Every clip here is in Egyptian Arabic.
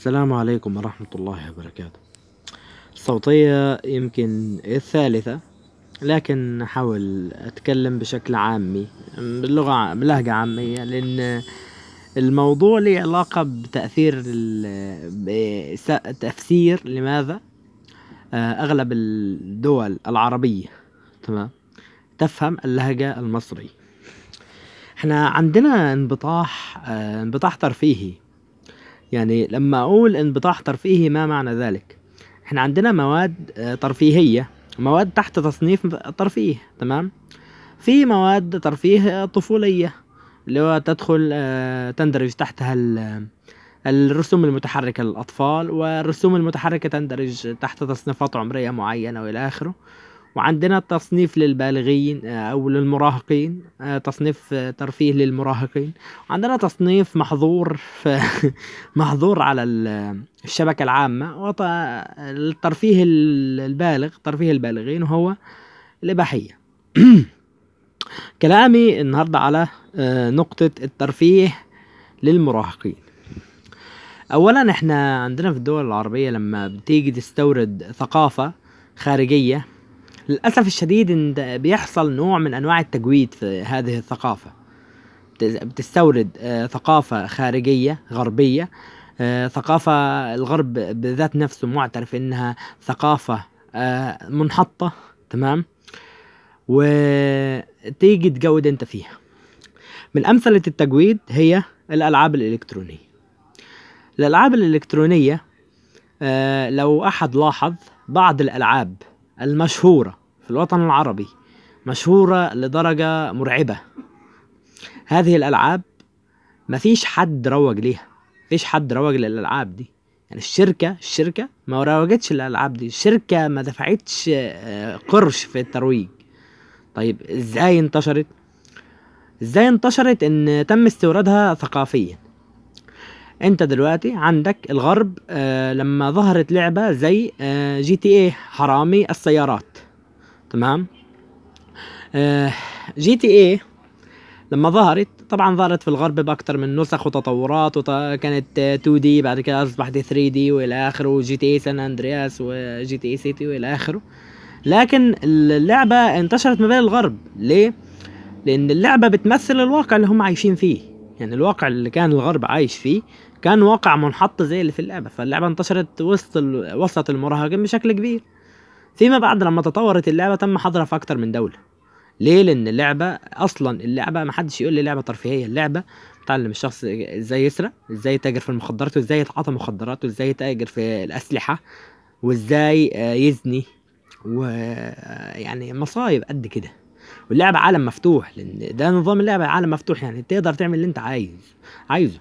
السلام عليكم ورحمة الله وبركاته الصوتية يمكن الثالثة لكن أحاول أتكلم بشكل عامي باللغة بلهجة عامية لأن الموضوع له علاقة بتأثير ال تفسير لماذا أغلب الدول العربية تمام تفهم اللهجة المصرية احنا عندنا انبطاح انبطاح ترفيهي يعني لما أقول انبطاح ترفيهي ما معنى ذلك احنا عندنا مواد ترفيهية مواد تحت تصنيف ترفيه تمام في مواد ترفيه طفولية اللي هو تدخل تندرج تحتها الرسوم المتحركة للأطفال والرسوم المتحركة تندرج تحت تصنيفات عمرية معينة وإلى آخره وعندنا تصنيف للبالغين أو للمراهقين تصنيف ترفيه للمراهقين وعندنا تصنيف محظور محظور على الشبكة العامة الترفيه البالغ ترفيه البالغين وهو الإباحية كلامي النهاردة على نقطة الترفيه للمراهقين أولا احنا عندنا في الدول العربية لما بتيجي تستورد ثقافة خارجية للأسف الشديد إن بيحصل نوع من أنواع التجويد في هذه الثقافة بتستورد ثقافة خارجية غربية ثقافة الغرب بذات نفسه معترف إنها ثقافة منحطة تمام وتيجي تجود انت فيها من أمثلة التجويد هي الألعاب الإلكترونية الألعاب الإلكترونية لو أحد لاحظ بعض الألعاب المشهورة في الوطن العربي مشهورة لدرجة مرعبة هذه الألعاب مفيش حد روج ليها مفيش حد روج للألعاب دي يعني الشركة الشركة ما روجتش للألعاب دي الشركة ما دفعتش قرش في الترويج طيب ازاي انتشرت ازاي انتشرت ان تم استيرادها ثقافيا انت دلوقتي عندك الغرب آه لما ظهرت لعبة زي آه جي تي ايه حرامي السيارات تمام آه جي تي ايه لما ظهرت طبعا ظهرت في الغرب باكتر من نسخ وتطورات وكانت 2 دي بعد كده اصبحت 3 دي والى اخره جي تي اي سان اندرياس وجي تي اي سيتي والى اخره لكن اللعبة انتشرت ما بين الغرب ليه؟ لان اللعبة بتمثل الواقع اللي هم عايشين فيه يعني الواقع اللي كان الغرب عايش فيه كان واقع منحط زي اللي في اللعبة فاللعبة انتشرت وسط ال... وسط المراهقين بشكل كبير فيما بعد لما تطورت اللعبة تم حظرها في أكتر من دولة ليه؟ لأن اللعبة أصلا اللعبة محدش يقول لي لعبة ترفيهية اللعبة بتعلم الشخص ازاي يسرق ازاي يتاجر في المخدرات وازاي يتعاطى مخدرات وازاي يتاجر في الأسلحة وازاي يزني ويعني مصايب قد كده واللعبة عالم مفتوح لأن ده نظام اللعبة عالم مفتوح يعني تقدر تعمل اللي أنت عايز عايزه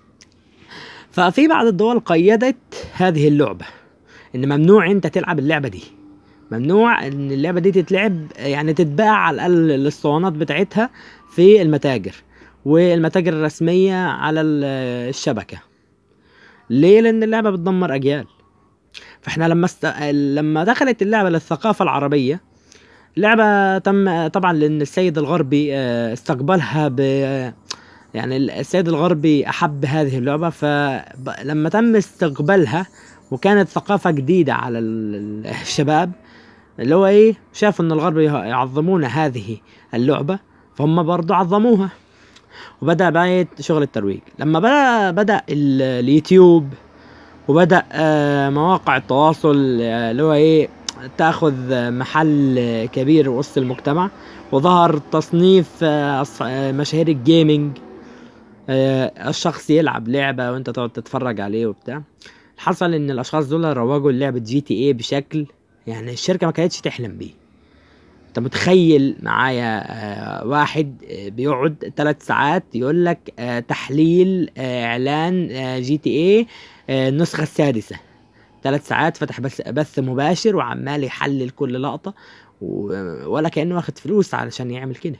ففي بعض الدول قيدت هذه اللعبة إن ممنوع أنت تلعب اللعبة دي ممنوع إن اللعبة دي تتلعب يعني تتباع على الأقل الأسطوانات بتاعتها في المتاجر والمتاجر الرسمية على الشبكة ليه؟ لأن اللعبة بتدمر أجيال فاحنا لما است... لما دخلت اللعبة للثقافة العربية اللعبة تم طبعا لأن السيد الغربي استقبلها ب يعني السيد الغربي أحب هذه اللعبة فلما تم استقبالها وكانت ثقافة جديدة على الشباب اللي هو إيه شافوا إن الغرب يعظمون هذه اللعبة فهم برضو عظموها وبدأ بقى شغل الترويج لما بدأ بدأ اليوتيوب وبدأ مواقع التواصل اللي هو إيه تاخذ محل كبير وسط المجتمع وظهر تصنيف مشاهير الجيمنج الشخص يلعب لعبة وانت تقعد تتفرج عليه وبتاع حصل ان الاشخاص دول روجوا لعبة جي تي ايه بشكل يعني الشركة ما كانتش تحلم بيه انت متخيل معايا واحد بيقعد ثلاث ساعات يقول لك تحليل اعلان جي تي ايه النسخة السادسة ثلاث ساعات فتح بس بث مباشر وعمال يحلل كل لقطة ولا كأنه واخد فلوس علشان يعمل كده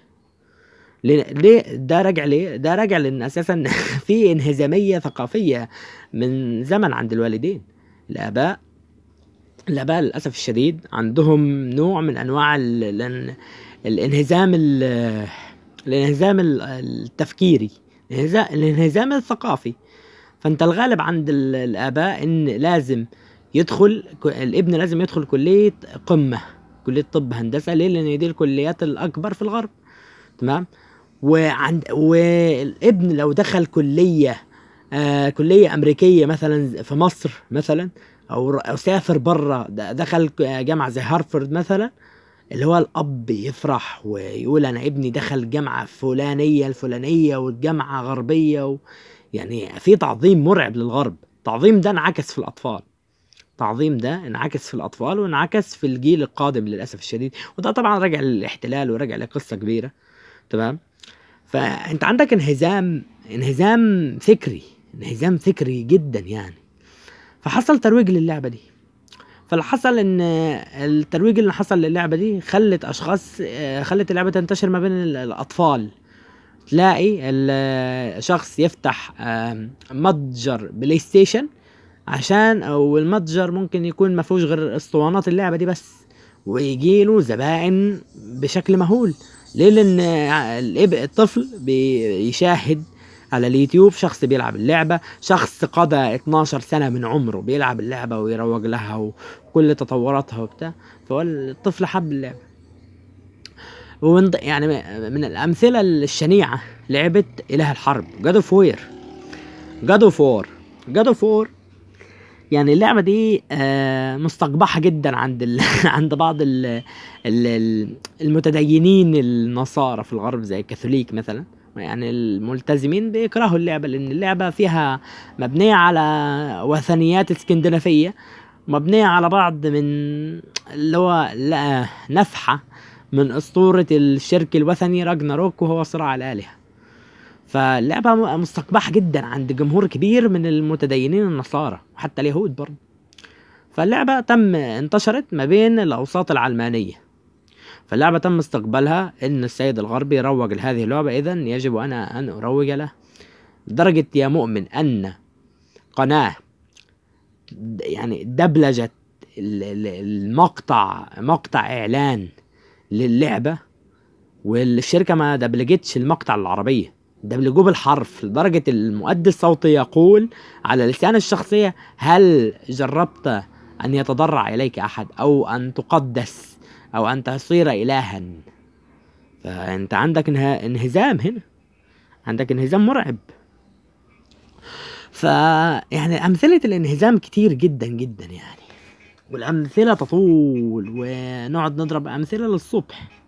ليه ده راجع ليه؟ ده راجع لان اساسا في انهزاميه ثقافيه من زمن عند الوالدين الاباء الاباء للاسف الشديد عندهم نوع من انواع ال... ال... الانهزام ال... الانهزام التفكيري الانهزام الثقافي فانت الغالب عند ال- الاباء ان لازم يدخل ك- الابن لازم يدخل كليه قمه كليه طب هندسه ليه لان دي الكليات الاكبر في الغرب تمام وعند والابن لو دخل كليه آه كليه امريكيه مثلا في مصر مثلا او ر- أو سافر بره دخل ك- جامعه زي هارفرد مثلا اللي هو الاب يفرح ويقول انا ابني دخل جامعه فلانيه الفلانيه والجامعه غربيه و... يعني في تعظيم مرعب للغرب التعظيم ده انعكس في الاطفال التعظيم ده انعكس في الاطفال وانعكس في الجيل القادم للاسف الشديد وده طبعا راجع للاحتلال وراجع لقصه كبيره تمام فانت عندك انهزام انهزام فكري انهزام فكري جدا يعني فحصل ترويج للعبه دي فاللي حصل ان الترويج اللي حصل للعبه دي خلت اشخاص آه، خلت اللعبه تنتشر ما بين ال- الاطفال تلاقي ال- شخص يفتح آم، متجر بلاي ستيشن عشان او المتجر ممكن يكون ما فيهوش غير اسطوانات اللعبه دي بس ويجي له زبائن بشكل مهول ليه لان الإب- الطفل بيشاهد على اليوتيوب شخص بيلعب اللعبة شخص قضى 12 سنة من عمره بيلعب اللعبة ويروج لها وكل تطوراتها وبتاع فهو الطفل حب اللعبة ومن ض- يعني من الأمثلة الشنيعة لعبة إله الحرب جاد اوف وير جاد اوف وور جاد اوف وور يعني اللعبة دي آه، مستقبحة جدا عند ال... عند بعض ال... ال... ال- المتدينين النصارى في الغرب زي الكاثوليك مثلا يعني الملتزمين بيكرهوا اللعبة لأن اللعبة فيها مبنية على وثنيات اسكندنافية مبنية على بعض من اللي هو لا نفحة من أسطورة الشرك الوثني راجناروك وهو صراع الآلهة فاللعبة م- مستقبحة جدا عند جمهور كبير من المتدينين النصارى وحتى اليهود برضه فاللعبة تم انتشرت ما بين الأوساط العلمانية فاللعبة تم استقبالها إن السيد الغربي يروج لهذه اللعبة إذا يجب أنا أن أروج له لدرجة يا مؤمن أن قناة د- يعني دبلجت ال- ال- المقطع مقطع إعلان للعبة والشركة ما دبلجتش المقطع العربية دبلجوه بالحرف لدرجة المؤدي الصوتي يقول على لسان الشخصية هل جربت أن يتضرع إليك أحد أو أن تقدس أو أن تصير إلها فأنت عندك انه- انهزام هنا عندك انهزام مرعب ف يعني أمثلة الانهزام كتير جدا جدا يعني والأمثلة تطول ونقعد نضرب أمثلة للصبح